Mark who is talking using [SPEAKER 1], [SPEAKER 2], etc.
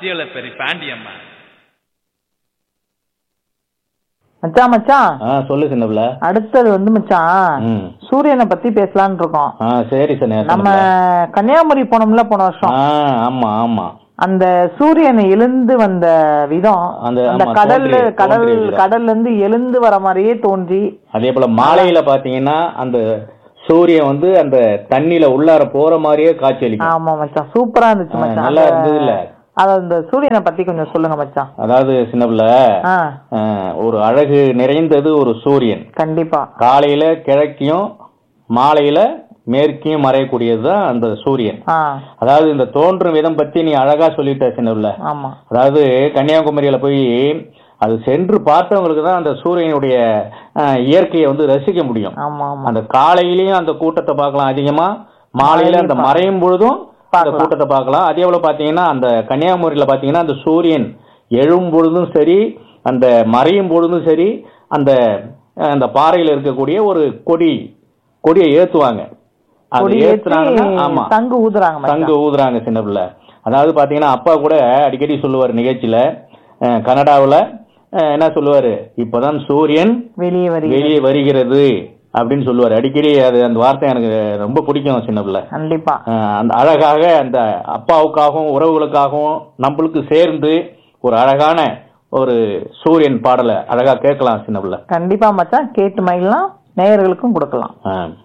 [SPEAKER 1] சீலப்பெரி பாண்டியம்மா
[SPEAKER 2] மச்சான் மச்சான்
[SPEAKER 3] ஆ சொல்லு சின்னப்புல
[SPEAKER 2] அடுத்தது வந்து மச்சான்
[SPEAKER 3] ம்
[SPEAKER 2] சூரியனை பத்தி பேசலாம்னு இருக்கோம்
[SPEAKER 3] ஆ சரி சின்ன
[SPEAKER 2] நம்ம கன்னியாகுமரி போனோம்ல போன வருஷம்
[SPEAKER 3] ஆ ஆமா ஆமா
[SPEAKER 2] அந்த சூரியன் எழுந்து வந்த விதம்
[SPEAKER 3] அந்த
[SPEAKER 2] அந்த
[SPEAKER 3] ஆமா,
[SPEAKER 2] கடல்
[SPEAKER 3] தோன்றிய-
[SPEAKER 2] கடல்
[SPEAKER 3] தோன்றிய விதம்.
[SPEAKER 2] கடல்ல இருந்து எழுந்து வர மாதிரியே தோன்றி
[SPEAKER 3] அதே போல மாலையில பாத்தீங்கன்னா அந்த சூரியன் வந்து அந்த தண்ணியில உள்ளார போற மாதிரியே காட்சி அளிக்கும்
[SPEAKER 2] ஆமா மச்சான் சூப்பரா இருந்துச்சு
[SPEAKER 3] ஆ,
[SPEAKER 2] மச்சான்
[SPEAKER 3] நல்லா
[SPEAKER 2] அந்த-
[SPEAKER 3] இருந்தது இல்ல
[SPEAKER 2] அத அந்த சூரியனை பத்தி கொஞ்சம் சொல்லுங்க மச்சான்
[SPEAKER 3] அதாவது சின்னப்புல
[SPEAKER 2] ஆ
[SPEAKER 3] ஆ, ஒரு அழகு நிறைந்தது ஒரு சூரியன்
[SPEAKER 2] கண்டிப்பா
[SPEAKER 3] காலையில கிழக்கையும் மாலையில மேற்கையும் மறையக்கூடியதுதான் அந்த சூரியன்
[SPEAKER 2] ஆ
[SPEAKER 3] அதாவது இந்த தோன்றும் விதம் பத்தி நீ அழகா சொல்லிட்ட சின்னப்புல
[SPEAKER 2] ஆமா
[SPEAKER 3] அதாவது கன்னியாகுமரியில போய் அது சென்று பார்த்தவங்களுக்கு தான் அந்த சூரியனுடைய அஹ், இயற்கையை வந்து ரசிக்க முடியும்
[SPEAKER 2] ஆமா ஆமா
[SPEAKER 3] அந்த காலையிலயும் அந்த கூட்டத்தை பார்க்கலாம் அதிகமா மாலையில அந்த
[SPEAKER 2] மாலையில
[SPEAKER 3] மறையும் பொழுதும் அந்த
[SPEAKER 2] பார்க்கலாம்.
[SPEAKER 3] கூட்டத்தை பார்க்கலாம் அதே போல பாத்தீங்கன்னா அந்த கன்னியாகுமரியில பாத்தீங்கன்னா அந்த சூரியன் எழும் பொழுதும் சரி அந்த மறையும் பொழுதும் சரி அந்த அஹ், அந்த பாறையில இருக்கக்கூடிய ஒரு கொடி கொடியை ஏத்துவாங்க அது
[SPEAKER 2] கொடி
[SPEAKER 3] ஏத்துனாங்கன்னா
[SPEAKER 2] ஏற்றி
[SPEAKER 3] ஆமா
[SPEAKER 2] சங்கு ஊதுறாங்க மச்சான்
[SPEAKER 3] சங்கு ஊதுறாங்க சின்ன பிள்ளை அதாவது பாத்தீங்கன்னா அப்பா கூட அடிக்கடி சொல்லுவார் நிகழ்ச்சியில அஹ், கனடாவுல அஹ், என்ன சொல்லுவாரு இப்பதான் சூரியன்
[SPEAKER 2] வெளியே வருகிறது
[SPEAKER 3] வெளியே வருகிறது அப்படின்னு சொல்லுவாரு அடிக்கடி அது அந்த வார்த்தை எனக்கு ரொம்ப பிடிக்கும் சின்ன பிள்ளை
[SPEAKER 2] கண்டிப்பா
[SPEAKER 3] அஹ், அந்த அழகாக அந்த அப்பாவுக்காகவும் உறவுகளுக்காகவும் நம்மளுக்கு சேர்ந்து ஒரு அழகான ஒரு சூரியன் பாடலை அழகா கேட்கலாம் சின்ன பிள்ளை
[SPEAKER 2] கண்டிப்பா மச்சான் கேட்டு மயிலாம் நேயர்களுக்கும் கொடுக்கலாம்
[SPEAKER 3] ஆ